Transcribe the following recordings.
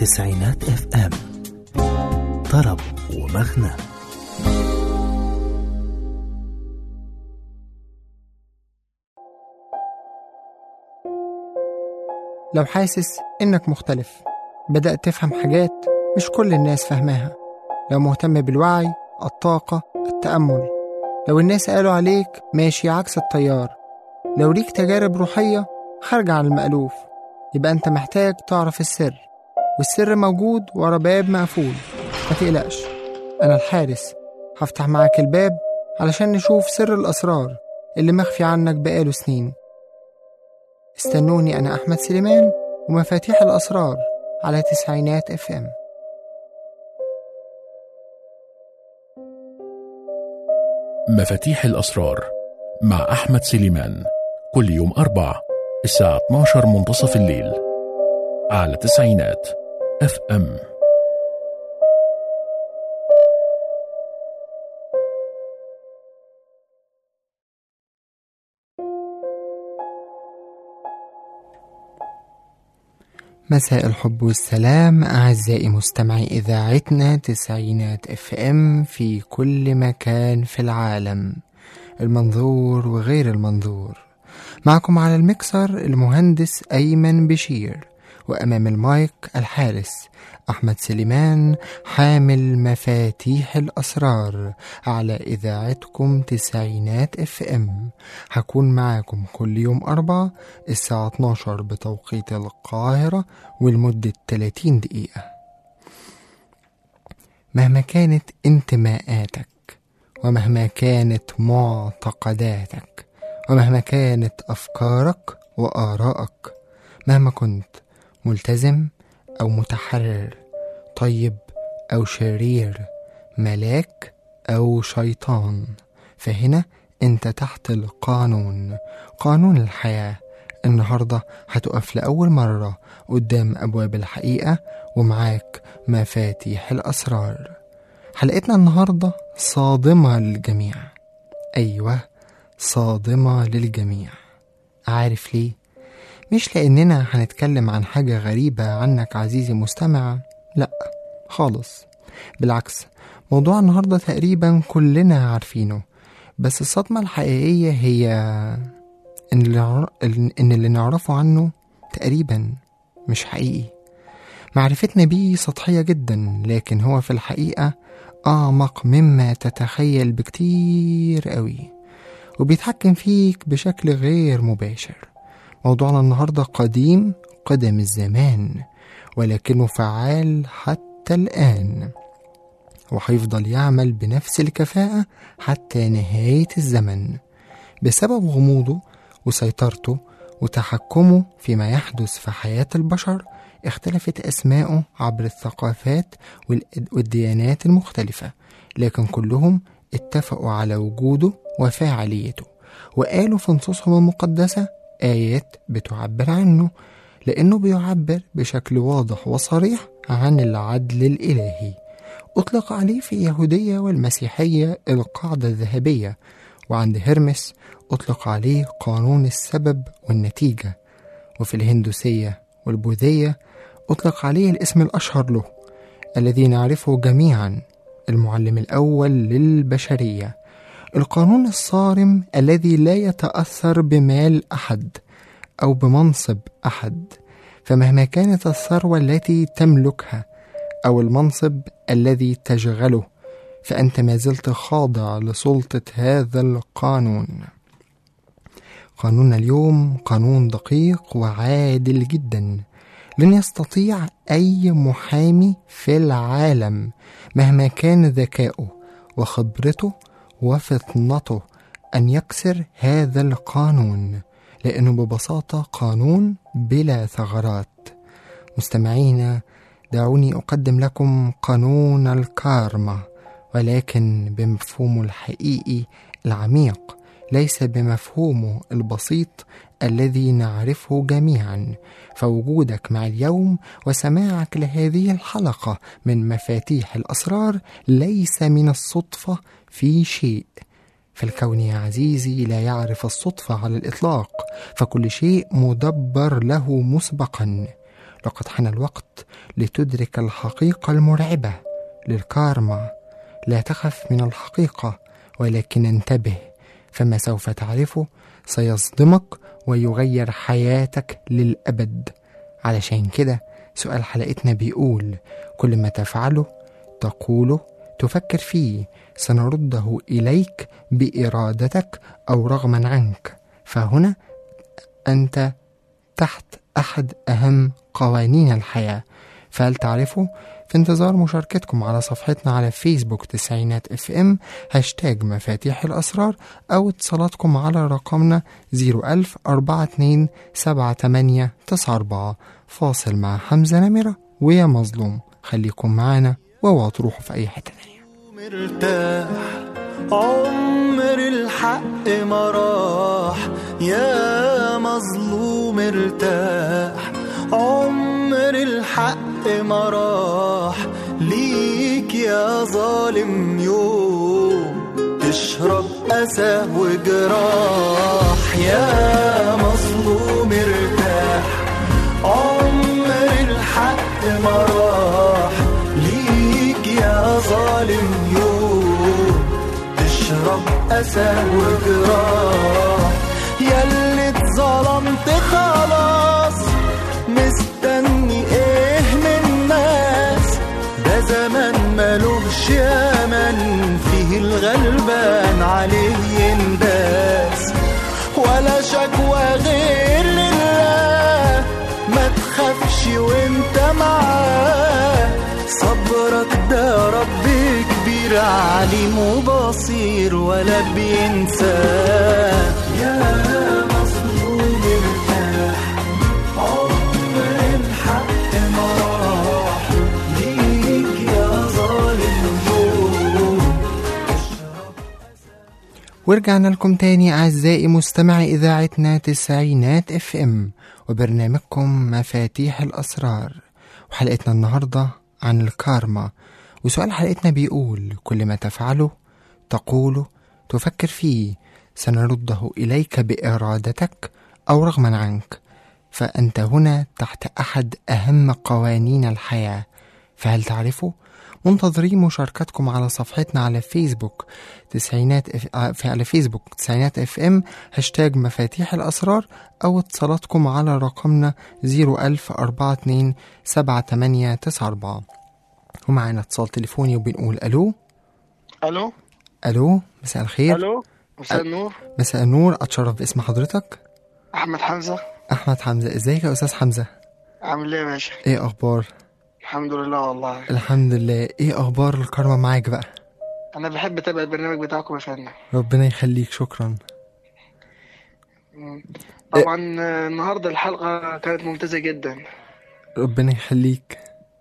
تسعينات اف ام طرب ومغنى لو حاسس إنك مختلف بدأت تفهم حاجات مش كل الناس فاهماها لو مهتم بالوعي الطاقة التأمل لو الناس قالوا عليك ماشي عكس التيار لو ليك تجارب روحية خارجة عن المألوف يبقى أنت محتاج تعرف السر والسر موجود ورا باب مقفول ما تقلقش أنا الحارس هفتح معاك الباب علشان نشوف سر الأسرار اللي مخفي عنك بقاله سنين استنوني أنا أحمد سليمان ومفاتيح الأسرار على تسعينات اف ام مفاتيح الأسرار مع أحمد سليمان كل يوم أربع الساعة 12 منتصف الليل على تسعينات اف ام مساء الحب والسلام أعزائي مستمعي إذاعتنا تسعينات اف ام في كل مكان في العالم المنظور وغير المنظور معكم على المكسر المهندس أيمن بشير وأمام المايك الحارس أحمد سليمان حامل مفاتيح الأسرار على إذاعتكم تسعينات اف ام هكون معاكم كل يوم أربعة الساعة 12 بتوقيت القاهرة ولمدة 30 دقيقة مهما كانت انتماءاتك ومهما كانت معتقداتك ومهما كانت أفكارك وآرائك مهما كنت ملتزم أو متحرر طيب أو شرير ملاك أو شيطان فهنا أنت تحت القانون قانون الحياة النهاردة هتقف لأول مرة قدام أبواب الحقيقة ومعاك مفاتيح الأسرار حلقتنا النهاردة صادمة للجميع أيوة صادمة للجميع عارف ليه؟ مش لأننا هنتكلم عن حاجة غريبة عنك عزيزي المستمع لأ خالص بالعكس موضوع النهاردة تقريبا كلنا عارفينه بس الصدمة الحقيقية هي إن اللي, نعر- إن اللي نعرفه عنه تقريبا مش حقيقي معرفتنا بيه سطحية جدا لكن هو في الحقيقة أعمق مما تتخيل بكتير قوي وبيتحكم فيك بشكل غير مباشر موضوعنا النهاردة قديم قدم الزمان ولكنه فعال حتى الآن وهيفضل يعمل بنفس الكفاءة حتى نهاية الزمن بسبب غموضه وسيطرته وتحكمه فيما يحدث في حياة البشر اختلفت أسماؤه عبر الثقافات والد- والديانات المختلفة لكن كلهم اتفقوا على وجوده وفاعليته وقالوا في نصوصهم المقدسة آيات بتعبر عنه لأنه بيعبر بشكل واضح وصريح عن العدل الإلهي أطلق عليه في اليهودية والمسيحية القاعدة الذهبية وعند هرمس أطلق عليه قانون السبب والنتيجة وفي الهندوسية والبوذية أطلق عليه الاسم الأشهر له الذي نعرفه جميعا المعلم الأول للبشرية القانون الصارم الذي لا يتأثر بمال أحد أو بمنصب أحد فمهما كانت الثروة التي تملكها أو المنصب الذي تشغله فأنت ما زلت خاضع لسلطة هذا القانون قانون اليوم قانون دقيق وعادل جدا لن يستطيع أي محامي في العالم مهما كان ذكاؤه وخبرته وفطنته أن يكسر هذا القانون لأنه ببساطة قانون بلا ثغرات مستمعينا دعوني أقدم لكم قانون الكارما ولكن بمفهومه الحقيقي العميق ليس بمفهومه البسيط الذي نعرفه جميعا فوجودك مع اليوم وسماعك لهذه الحلقة من مفاتيح الأسرار ليس من الصدفة في شيء فالكون يا عزيزي لا يعرف الصدفة على الإطلاق فكل شيء مدبر له مسبقا لقد حان الوقت لتدرك الحقيقة المرعبة للكارما لا تخف من الحقيقة ولكن انتبه فما سوف تعرفه سيصدمك ويغير حياتك للأبد علشان كده سؤال حلقتنا بيقول كل ما تفعله تقوله تفكر فيه سنرده إليك بإرادتك أو رغما عنك فهنا أنت تحت أحد أهم قوانين الحياة فهل تعرفوا؟ في انتظار مشاركتكم على صفحتنا على فيسبوك تسعينات اف ام هاشتاج مفاتيح الأسرار أو اتصالاتكم على رقمنا 01000 42 78 94 فاصل مع حمزة نمرة ويا مظلوم خليكم معانا واوعوا تروحوا في أي حتة تانية مرتاح عمر الحق ما راح يا مظلوم ارتاح عمر الحق ما راح ليك يا ظالم يوم تشرب أسى وجراح يا مظلوم ارتاح عمر الحق ما راح ليك يا ظالم يوم تشرب أسى وجراح ياللي اتظلمت خلاص مستني ايه من الناس ده زمان ملوش يمن فيه الغلبان عليه ينداس ولا شكوى غير لله ما تخافش وانت معاه صبرك ده رب كبير عليم وبصير ولا بينساه يا مظلوم ارتاح عمر الحق ما راح ليك يا ظالم يوم ورجعنا لكم تاني أعزائي مستمعي إذاعتنا تسعينات اف ام وبرنامجكم مفاتيح الأسرار وحلقتنا النهاردة عن الكارما وسؤال حلقتنا بيقول كل ما تفعله تقوله تفكر فيه سنرده إليك بإرادتك أو رغما عنك فأنت هنا تحت أحد أهم قوانين الحياة فهل تعرفه؟ منتظرين مشاركتكم على صفحتنا على فيسبوك تسعينات اف... آه، في على فيسبوك تسعينات اف ام هاشتاج مفاتيح الأسرار أو اتصالاتكم على رقمنا 01042 7894 ومعنا اتصال تليفوني وبنقول ألو الو ألو مساء الخير الو مساء النور مساء النور أتشرف باسم حضرتك احمد حمزه أحمد حمزة ازيك يا أستاذ حمزة عامل ايه يا باشا ايه أخبار الحمد لله والله الحمد لله ايه أخبار الكرمة معاك بقى انا بحب اتابع البرنامج بتاعكم يا فندم ربنا يخليك شكرا مم. طبعا آه، النهارده الحلقه كانت ممتازه جدا ربنا يخليك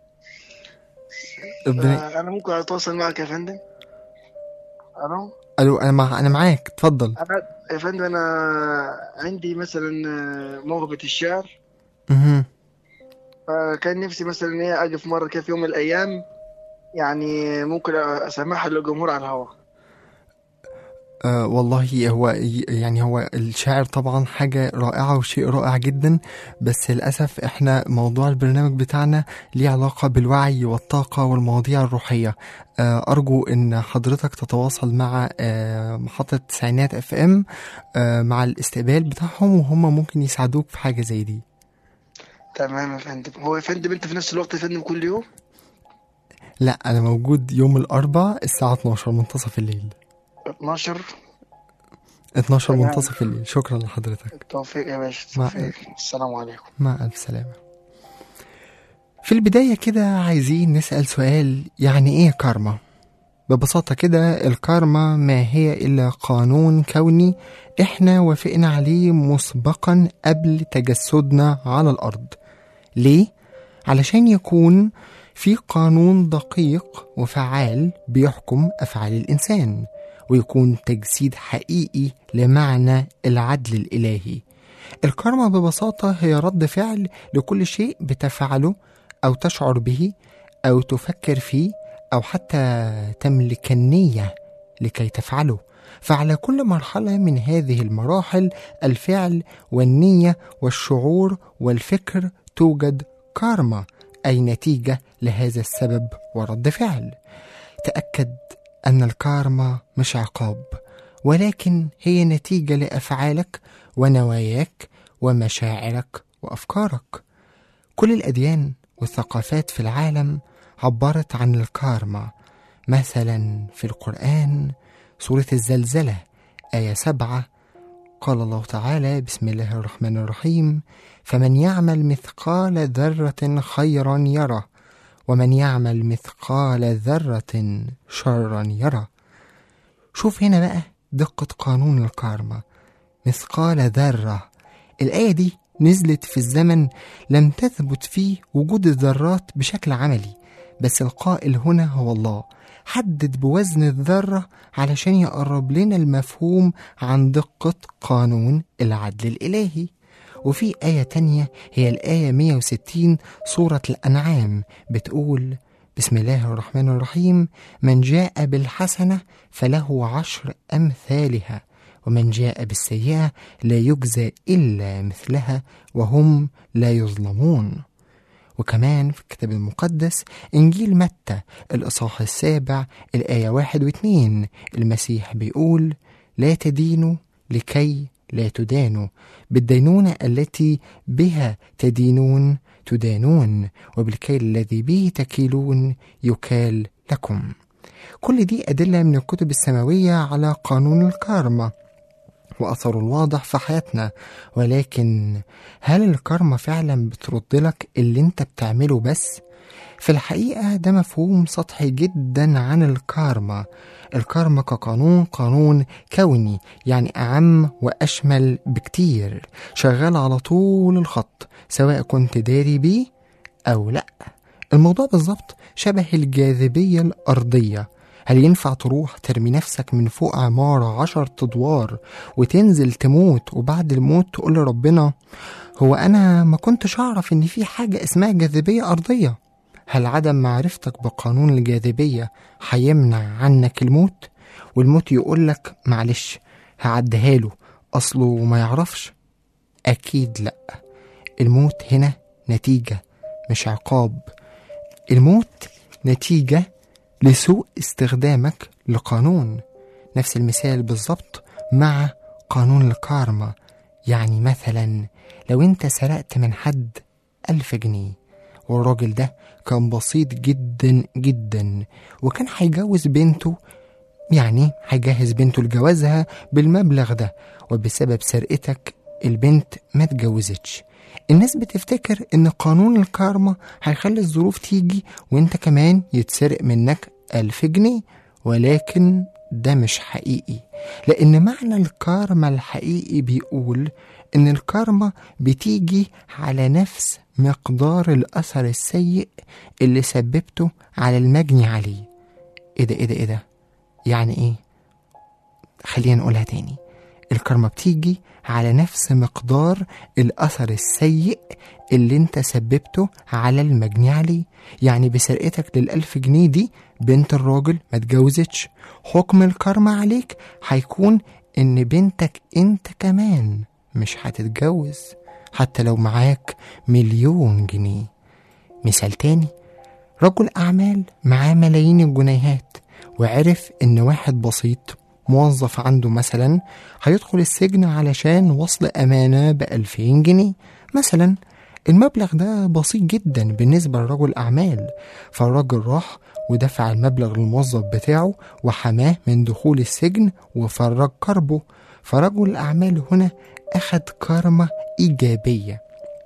ربنا آه، انا ممكن اتواصل معك يا فندم الو الو انا مع... انا معاك اتفضل انا يا فندم انا عندي مثلا آه، موهبه الشعر مهم. فكان نفسي مثلا ان هي اجي في مره كده في يوم من الايام يعني ممكن اسمعها للجمهور على الهواء آه والله هو ي- يعني هو الشعر طبعا حاجة رائعة وشيء رائع جدا بس للأسف احنا موضوع البرنامج بتاعنا ليه علاقة بالوعي والطاقة والمواضيع الروحية آه أرجو إن حضرتك تتواصل مع آه محطة تسعينات اف ام آه مع الاستقبال بتاعهم وهم ممكن يساعدوك في حاجة زي دي تمام يا فندم هو يا فندم انت في نفس الوقت يا فندم كل يوم لا أنا موجود يوم الأربع الساعة 12 منتصف الليل 12 12 تمام. منتصف الليل شكرا لحضرتك توفيق يا باشا مع- توفيق السلام عليكم مع ألف سلامة في البداية كده عايزين نسأل سؤال يعني إيه كارما؟ ببساطة كده الكارما ما هي إلا قانون كوني إحنا وافقنا عليه مسبقا قبل تجسدنا على الأرض ليه؟ علشان يكون في قانون دقيق وفعال بيحكم أفعال الإنسان ويكون تجسيد حقيقي لمعنى العدل الإلهي الكارما ببساطة هي رد فعل لكل شيء بتفعله أو تشعر به أو تفكر فيه أو حتى تملك النية لكي تفعله فعلى كل مرحلة من هذه المراحل الفعل والنية والشعور والفكر توجد كارما أي نتيجة لهذا السبب ورد فعل تأكد أن الكارما مش عقاب ولكن هي نتيجة لأفعالك ونواياك ومشاعرك وأفكارك كل الأديان والثقافات في العالم عبرت عن الكارما مثلا في القرآن سورة الزلزلة آية سبعة قال الله تعالى بسم الله الرحمن الرحيم فمن يعمل مثقال ذرة خيرا يره ومن يعمل مثقال ذرة شرا يره شوف هنا بقى دقة قانون الكارما مثقال ذرة الآية دي نزلت في الزمن لم تثبت فيه وجود الذرات بشكل عملي بس القائل هنا هو الله حدد بوزن الذرة علشان يقرب لنا المفهوم عن دقة قانون العدل الإلهي وفي آية تانية هي الآية 160 سورة الأنعام بتقول بسم الله الرحمن الرحيم من جاء بالحسنة فله عشر أمثالها ومن جاء بالسيئة لا يجزى إلا مثلها وهم لا يظلمون وكمان في الكتاب المقدس إنجيل متى الإصحاح السابع الآية واحد واثنين المسيح بيقول لا تدينوا لكي لا تدانوا بالدينونة التي بها تدينون تدانون وبالكيل الذي به تكيلون يكال لكم كل دي أدلة من الكتب السماوية على قانون الكارما وأثره الواضح في حياتنا ولكن هل الكارما فعلا بترد لك اللي انت بتعمله بس؟ في الحقيقة ده مفهوم سطحي جدا عن الكارما الكارما كقانون قانون كوني يعني أعم وأشمل بكتير شغال على طول الخط سواء كنت داري بيه أو لأ الموضوع بالظبط شبه الجاذبية الأرضية هل ينفع تروح ترمي نفسك من فوق عمارة عشر أدوار وتنزل تموت وبعد الموت تقول لربنا هو أنا ما كنتش أعرف إن في حاجة اسمها جاذبية أرضية هل عدم معرفتك بقانون الجاذبية هيمنع عنك الموت والموت يقولك معلش هعديها له أصله ما يعرفش أكيد لأ الموت هنا نتيجة مش عقاب الموت نتيجة لسوء استخدامك لقانون نفس المثال بالظبط مع قانون الكارما يعني مثلا لو انت سرقت من حد ألف جنيه والراجل ده كان بسيط جدا جدا وكان هيجوز بنته يعني هيجهز بنته لجوازها بالمبلغ ده وبسبب سرقتك البنت ما اتجوزتش الناس بتفتكر ان قانون الكارما هيخلي الظروف تيجي وانت كمان يتسرق منك ألف جنيه ولكن ده مش حقيقي لأن معنى الكارما الحقيقي بيقول إن الكارما بتيجي على نفس مقدار الأثر السيء اللي سببته على المجني عليه إيه ده إيه ده إيه ده يعني إيه خلينا نقولها تاني الكارما بتيجي على نفس مقدار الأثر السيء اللي انت سببته على المجني عليه يعني بسرقتك للألف جنيه دي بنت الراجل ما اتجوزتش حكم الكارما عليك هيكون ان بنتك انت كمان مش هتتجوز حتى لو معاك مليون جنيه مثال تاني رجل أعمال معاه ملايين الجنيهات وعرف إن واحد بسيط موظف عنده مثلا هيدخل السجن علشان وصل أمانة بألفين جنيه مثلا المبلغ ده بسيط جدا بالنسبة لرجل أعمال فالراجل راح ودفع المبلغ للموظف بتاعه وحماه من دخول السجن وفرج كربه فرجل الأعمال هنا أخد كارما إيجابية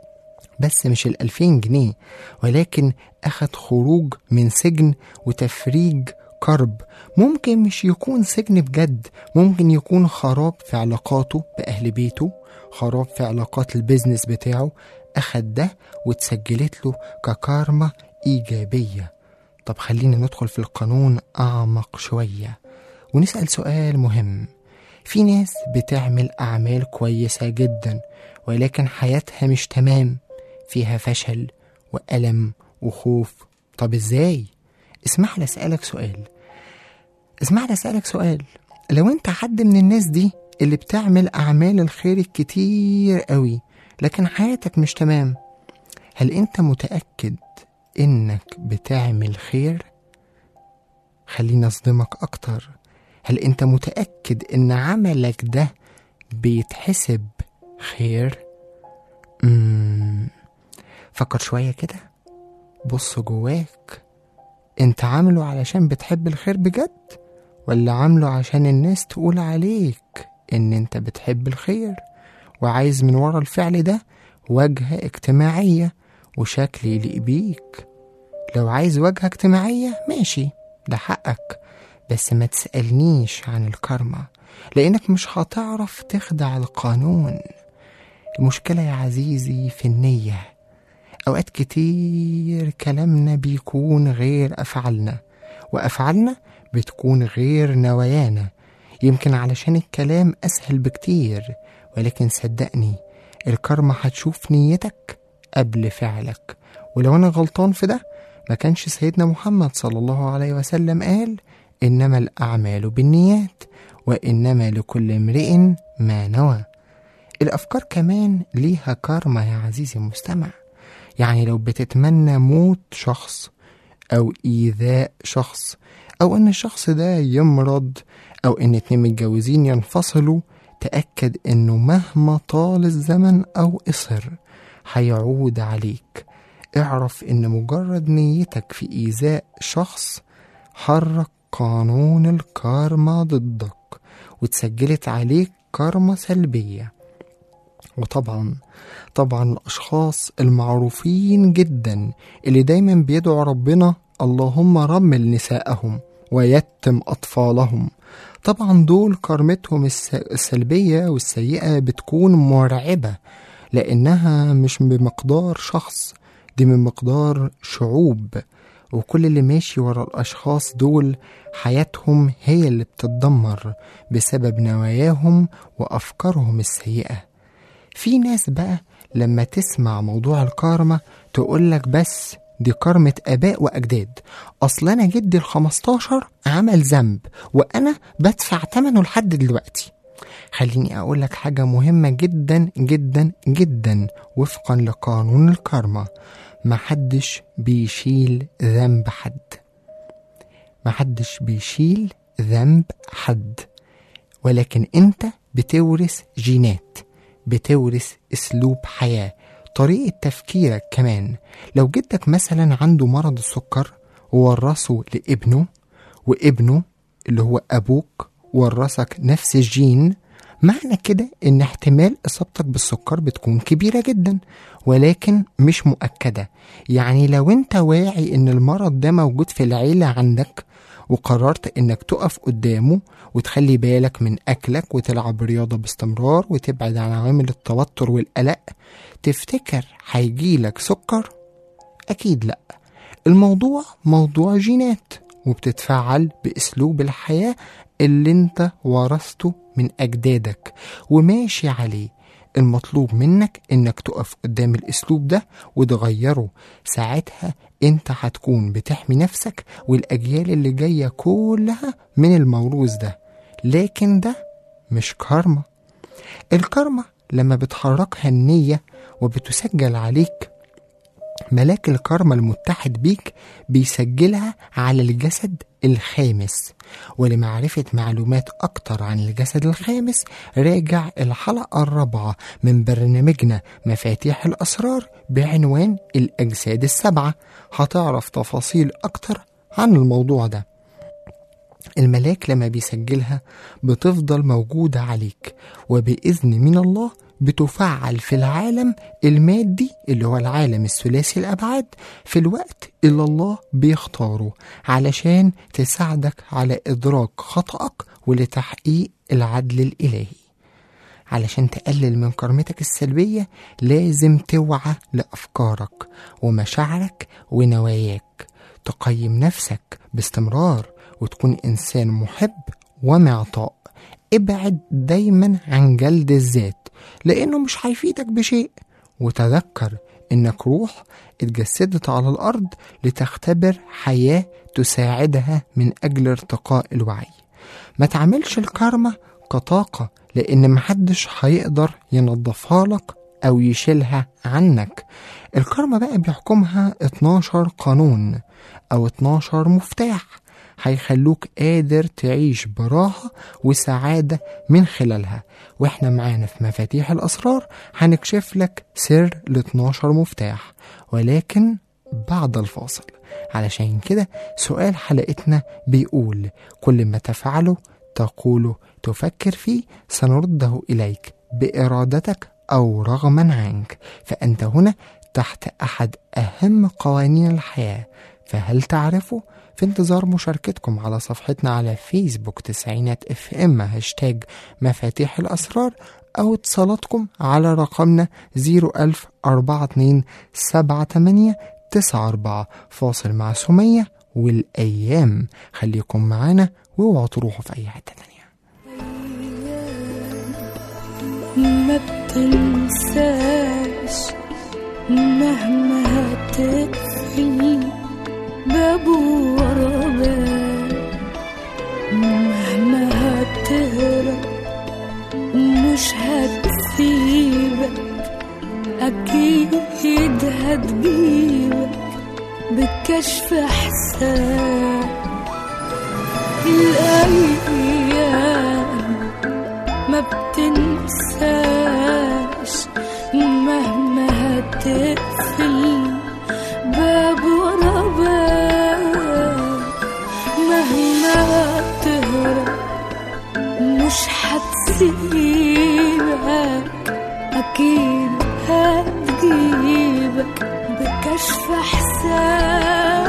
بس مش الألفين جنيه ولكن أخد خروج من سجن وتفريج كرب ممكن مش يكون سجن بجد ممكن يكون خراب في علاقاته بأهل بيته خراب في علاقات البيزنس بتاعه أخد ده واتسجلت له ككارما إيجابية طب خلينا ندخل في القانون أعمق شوية ونسأل سؤال مهم في ناس بتعمل أعمال كويسة جدا ولكن حياتها مش تمام فيها فشل وألم وخوف طب إزاي؟ اسمح لي أسألك سؤال اسمح لي أسألك سؤال لو أنت حد من الناس دي اللي بتعمل أعمال الخير الكتير قوي لكن حياتك مش تمام هل انت متأكد انك بتعمل خير؟ خليني اصدمك اكتر هل انت متأكد ان عملك ده بيتحسب خير؟ مم. فكر شوية كده بص جواك انت عامله علشان بتحب الخير بجد ولا عامله عشان الناس تقول عليك ان انت بتحب الخير وعايز من ورا الفعل ده واجهة اجتماعية وشكل يليق بيك لو عايز واجهة اجتماعية ماشي ده حقك بس ما تسألنيش عن الكارما لأنك مش هتعرف تخدع القانون المشكلة يا عزيزي في النية أوقات كتير كلامنا بيكون غير أفعالنا وأفعالنا بتكون غير نوايانا يمكن علشان الكلام أسهل بكتير ولكن صدقني الكرمة هتشوف نيتك قبل فعلك ولو أنا غلطان في ده ما كانش سيدنا محمد صلى الله عليه وسلم قال إنما الأعمال بالنيات وإنما لكل امرئ ما نوى الأفكار كمان ليها كارما يا عزيزي المستمع يعني لو بتتمنى موت شخص أو إيذاء شخص أو إن الشخص ده يمرض أو إن اتنين متجوزين ينفصلوا تأكد إنه مهما طال الزمن أو قصر هيعود عليك اعرف إن مجرد نيتك في إيذاء شخص حرك قانون الكارما ضدك وتسجلت عليك كارما سلبية وطبعا طبعا الأشخاص المعروفين جدا اللي دايما بيدعوا ربنا اللهم رمل نساءهم ويتم أطفالهم طبعا دول كارمتهم الس- السلبية والسيئة بتكون مرعبة لأنها مش بمقدار شخص دي من مقدار شعوب وكل اللي ماشي ورا الأشخاص دول حياتهم هي اللي بتتدمر بسبب نواياهم وأفكارهم السيئة في ناس بقى لما تسمع موضوع الكارما تقولك بس دي كارمة آباء وأجداد أصل أنا جدي الخمستاشر عمل ذنب وأنا بدفع تمنه لحد دلوقتي خليني أقول لك حاجة مهمة جدا جدا جدا وفقا لقانون الكارما محدش بيشيل ذنب حد محدش بيشيل ذنب حد ولكن انت بتورث جينات بتورث اسلوب حياه طريقه تفكيرك كمان لو جدك مثلا عنده مرض السكر وورثه لابنه وابنه اللي هو ابوك ورثك نفس الجين معنى كده ان احتمال اصابتك بالسكر بتكون كبيره جدا ولكن مش مؤكده يعني لو انت واعي ان المرض ده موجود في العيله عندك وقررت انك تقف قدامه وتخلي بالك من اكلك وتلعب رياضه باستمرار وتبعد عن عوامل التوتر والقلق تفتكر هيجيلك سكر اكيد لا الموضوع موضوع جينات وبتتفعل باسلوب الحياه اللي انت ورثته من اجدادك وماشي عليه المطلوب منك انك تقف قدام الاسلوب ده وتغيره ساعتها انت هتكون بتحمي نفسك والاجيال اللي جايه كلها من الموروث ده لكن ده مش كارما الكارما لما بتحركها النيه وبتسجل عليك ملاك الكارما المتحد بيك بيسجلها على الجسد الخامس ولمعرفة معلومات أكتر عن الجسد الخامس راجع الحلقة الرابعة من برنامجنا مفاتيح الأسرار بعنوان الأجساد السبعة هتعرف تفاصيل أكتر عن الموضوع ده الملاك لما بيسجلها بتفضل موجودة عليك وبإذن من الله بتفعل في العالم المادي اللي هو العالم الثلاثي الأبعاد في الوقت اللي الله بيختاره علشان تساعدك على إدراك خطأك ولتحقيق العدل الإلهي علشان تقلل من كرمتك السلبية لازم توعى لأفكارك ومشاعرك ونواياك تقيم نفسك باستمرار وتكون إنسان محب ومعطاء ابعد دايما عن جلد الذات لأنه مش هيفيدك بشيء وتذكر إنك روح اتجسدت على الأرض لتختبر حياة تساعدها من أجل ارتقاء الوعي ما تعملش الكارما كطاقة لأن محدش هيقدر ينظفها لك أو يشيلها عنك الكارما بقى بيحكمها 12 قانون أو 12 مفتاح هيخلوك قادر تعيش براحة وسعادة من خلالها واحنا معانا في مفاتيح الأسرار هنكشف لك سر ال 12 مفتاح ولكن بعد الفاصل علشان كده سؤال حلقتنا بيقول كل ما تفعله تقول تفكر فيه سنرده إليك بإرادتك أو رغما عنك فأنت هنا تحت أحد أهم قوانين الحياة فهل تعرفه؟ في انتظار مشاركتكم على صفحتنا على فيسبوك تسعينات اف ام هاشتاج مفاتيح الأسرار أو اتصالاتكم على رقمنا 01042 78 94 فاصل مع سمية والأيام خليكم معانا واوعوا تروحوا في أي حتة تانية ما بتنساش مهما هتقفل باب ورا باب مهما هتهرب مش هتسيبك أكيد هتجيبك بكشف حساب الأيام ما بتنساش مهما هتقفل باب ورا باب مهما هتهرب مش هتسيبك أكيد هتجيبك بكشف حساب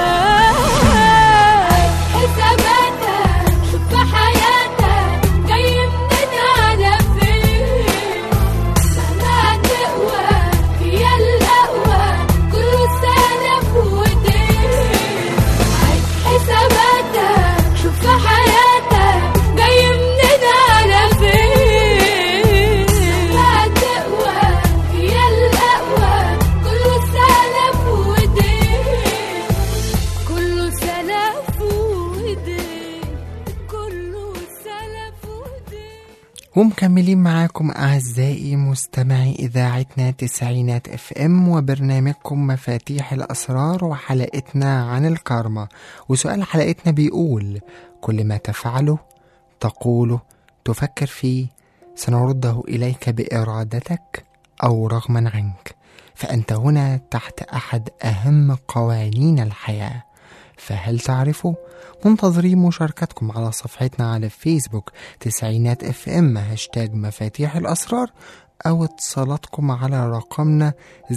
حساباتك في حياتك جاي منين على فين مهما تقوى هي الأقوى كله سلف ودين عيد حساباتك شوف في حياتك جاي منين على فين مهما تقوى هي الأقوى كله سلف ودين كله سلف ودين كله سلف ودين ومكملين معاكم أعزائي مستمعي إذاعتنا تسعينات اف ام وبرنامجكم مفاتيح الأسرار وحلقتنا عن الكارما وسؤال حلقتنا بيقول كل ما تفعله تقوله تفكر فيه سنرده إليك بإرادتك أو رغما عنك فأنت هنا تحت أحد أهم قوانين الحياة فهل تعرفوا؟ منتظرين مشاركتكم على صفحتنا على فيسبوك تسعينات اف ام هاشتاج مفاتيح الأسرار أو اتصالاتكم على رقمنا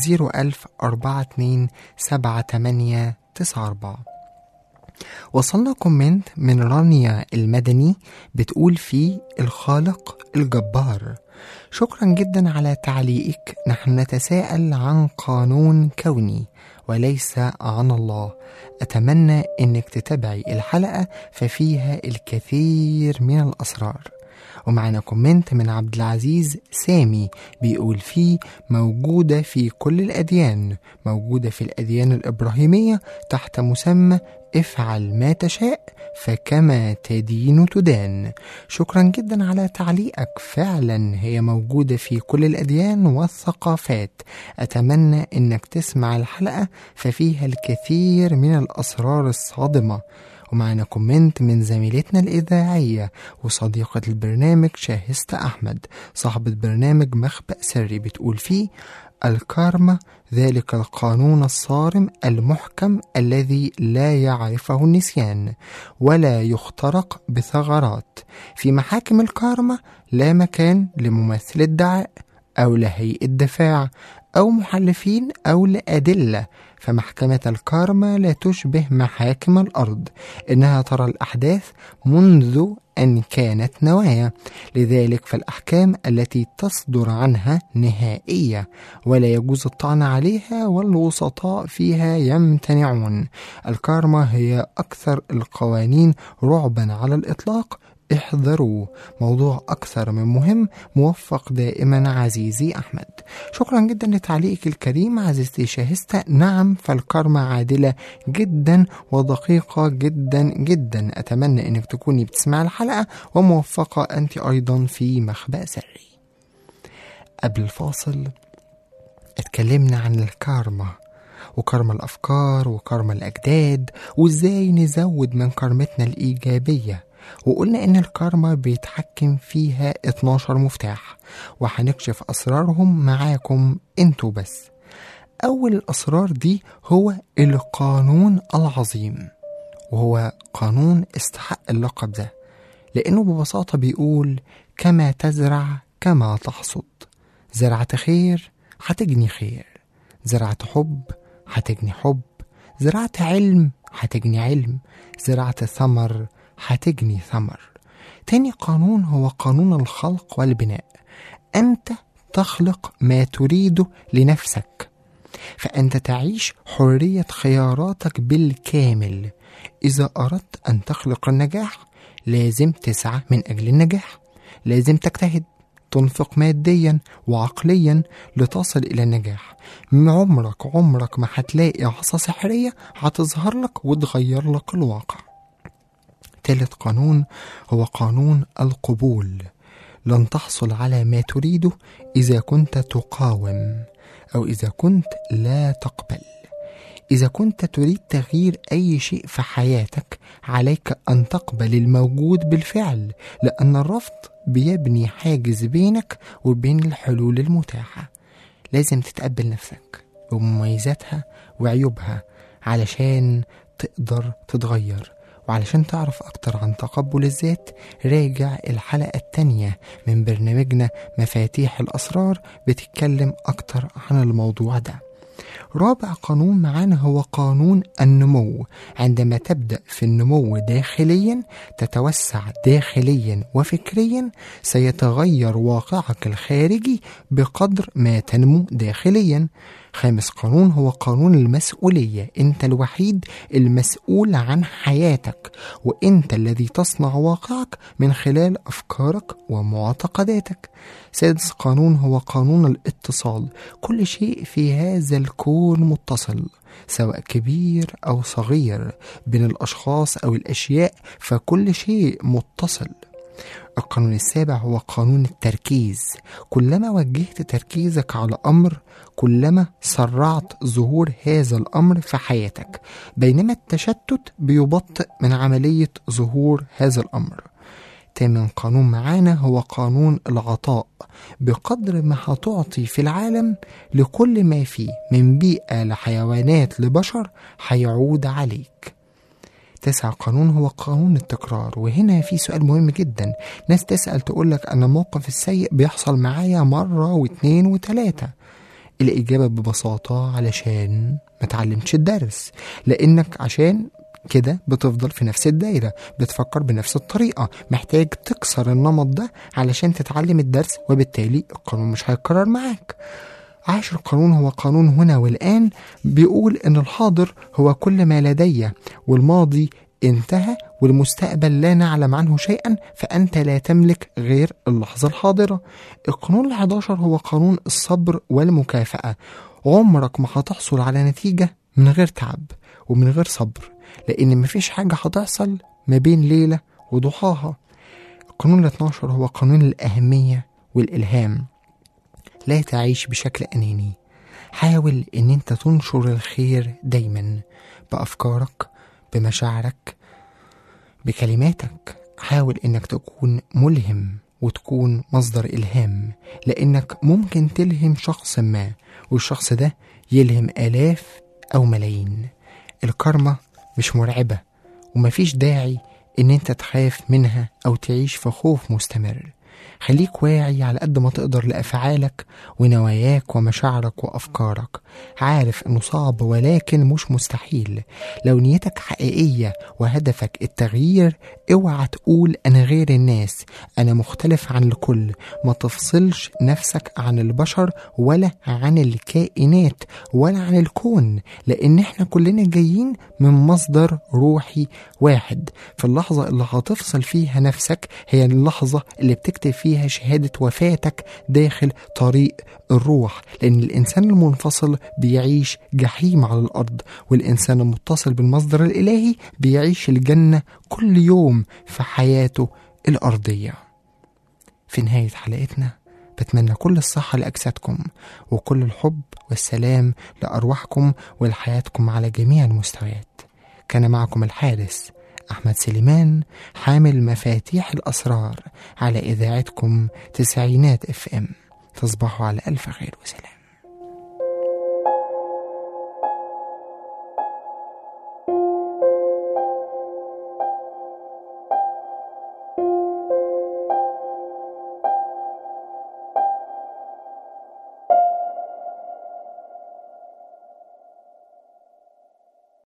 01042 وصلنا كومنت من رانيا المدني بتقول فيه الخالق الجبار شكرا جدا على تعليقك نحن نتساءل عن قانون كوني وليس عن الله أتمنى أنك تتابعي الحلقة ففيها الكثير من الأسرار ومعنا كومنت من عبد العزيز سامي بيقول فيه موجودة في كل الأديان موجودة في الأديان الإبراهيمية تحت مسمى افعل ما تشاء فكما تدين تدان شكرا جدا على تعليقك فعلا هي موجودة في كل الأديان والثقافات أتمنى أنك تسمع الحلقة ففيها الكثير من الأسرار الصادمة ومعنا كومنت من زميلتنا الإذاعية وصديقة البرنامج شاهستة أحمد صاحبة برنامج مخبأ سري بتقول فيه الكارما ذلك القانون الصارم المحكم الذي لا يعرفه النسيان ولا يخترق بثغرات في محاكم الكارما لا مكان لممثل الدعاء أو لهيئة دفاع أو محلفين أو لأدلة فمحكمة الكارما لا تشبه محاكم الأرض إنها ترى الأحداث منذ أن كانت نوايا لذلك فالأحكام التي تصدر عنها نهائية ولا يجوز الطعن عليها والوسطاء فيها يمتنعون الكارما هي أكثر القوانين رعبا على الإطلاق احذروا موضوع أكثر من مهم موفق دائما عزيزي أحمد شكرا جدا لتعليقك الكريم عزيزتي شاهستة نعم فالكارما عادلة جدا ودقيقة جدا جدا أتمنى أنك تكوني بتسمع الحلقة وموفقة أنت أيضا في مخبأ سري قبل الفاصل اتكلمنا عن الكارما وكارما الأفكار وكارما الأجداد وإزاي نزود من كارمتنا الإيجابية وقلنا إن الكارما بيتحكم فيها 12 مفتاح وهنكشف أسرارهم معاكم انتوا بس أول الأسرار دي هو القانون العظيم وهو قانون استحق اللقب ده لأنه ببساطة بيقول كما تزرع كما تحصد زرعت خير هتجني خير زرعت حب هتجني حب زرعت علم هتجني علم زرعت ثمر هتجني ثمر تاني قانون هو قانون الخلق والبناء أنت تخلق ما تريده لنفسك فأنت تعيش حرية خياراتك بالكامل إذا أردت أن تخلق النجاح لازم تسعى من أجل النجاح لازم تجتهد تنفق ماديا وعقليا لتصل إلى النجاح عمرك عمرك ما هتلاقي عصا سحرية هتظهر لك وتغير لك الواقع تالت قانون هو قانون القبول لن تحصل على ما تريده إذا كنت تقاوم أو إذا كنت لا تقبل إذا كنت تريد تغيير أي شيء في حياتك عليك أن تقبل الموجود بالفعل لأن الرفض بيبني حاجز بينك وبين الحلول المتاحة لازم تتقبل نفسك بمميزاتها وعيوبها علشان تقدر تتغير وعلشان تعرف أكتر عن تقبل الذات راجع الحلقة التانية من برنامجنا مفاتيح الأسرار بتتكلم أكتر عن الموضوع ده رابع قانون معانا هو قانون النمو عندما تبدأ في النمو داخليا تتوسع داخليا وفكريا سيتغير واقعك الخارجي بقدر ما تنمو داخليا خامس قانون هو قانون المسؤولية انت الوحيد المسؤول عن حياتك وانت الذي تصنع واقعك من خلال افكارك ومعتقداتك سادس قانون هو قانون الاتصال كل شيء في هذا الكون متصل سواء كبير او صغير بين الاشخاص او الاشياء فكل شيء متصل القانون السابع هو قانون التركيز كلما وجهت تركيزك على امر كلما سرعت ظهور هذا الامر في حياتك بينما التشتت بيبطئ من عمليه ظهور هذا الامر تامن قانون معانا هو قانون العطاء بقدر ما هتعطي في العالم لكل ما فيه من بيئة لحيوانات لبشر هيعود عليك تسع قانون هو قانون التكرار وهنا في سؤال مهم جدا ناس تسأل تقولك أن الموقف السيء بيحصل معايا مرة واتنين وتلاتة الإجابة ببساطة علشان ما تعلمتش الدرس لأنك عشان كده بتفضل في نفس الدايرة بتفكر بنفس الطريقة محتاج تكسر النمط ده علشان تتعلم الدرس وبالتالي القانون مش هيتكرر معاك عاشر قانون هو قانون هنا والآن بيقول إن الحاضر هو كل ما لدي والماضي انتهى والمستقبل لا نعلم عنه شيئا فأنت لا تملك غير اللحظة الحاضرة القانون الحداشر هو قانون الصبر والمكافأة عمرك ما هتحصل على نتيجة من غير تعب ومن غير صبر لأن مفيش حاجة هتحصل ما بين ليلة وضحاها القانون ال 12 هو قانون الأهمية والإلهام لا تعيش بشكل أناني حاول إن أنت تنشر الخير دايما بأفكارك بمشاعرك بكلماتك حاول إنك تكون ملهم وتكون مصدر إلهام لأنك ممكن تلهم شخص ما والشخص ده يلهم آلاف أو ملايين الكارما مش مرعبة ومفيش داعي إن أنت تخاف منها أو تعيش في خوف مستمر خليك واعي على قد ما تقدر لأفعالك ونواياك ومشاعرك وأفكارك عارف إنه صعب ولكن مش مستحيل لو نيتك حقيقية وهدفك التغيير اوعى تقول أنا غير الناس أنا مختلف عن الكل ما تفصلش نفسك عن البشر ولا عن الكائنات ولا عن الكون لأن احنا كلنا جايين من مصدر روحي واحد في اللحظة اللي هتفصل فيها نفسك هي اللحظة اللي بتكتب فيها شهادة وفاتك داخل طريق الروح لأن الإنسان المنفصل بيعيش جحيم على الأرض والإنسان المتصل بالمصدر الإلهي بيعيش الجنة كل يوم في حياته الأرضية في نهاية حلقتنا بتمنى كل الصحة لأجسادكم وكل الحب والسلام لأرواحكم ولحياتكم على جميع المستويات كان معكم الحارس أحمد سليمان حامل مفاتيح الأسرار على إذاعتكم تسعينات اف ام تصبحوا على ألف خير وسلام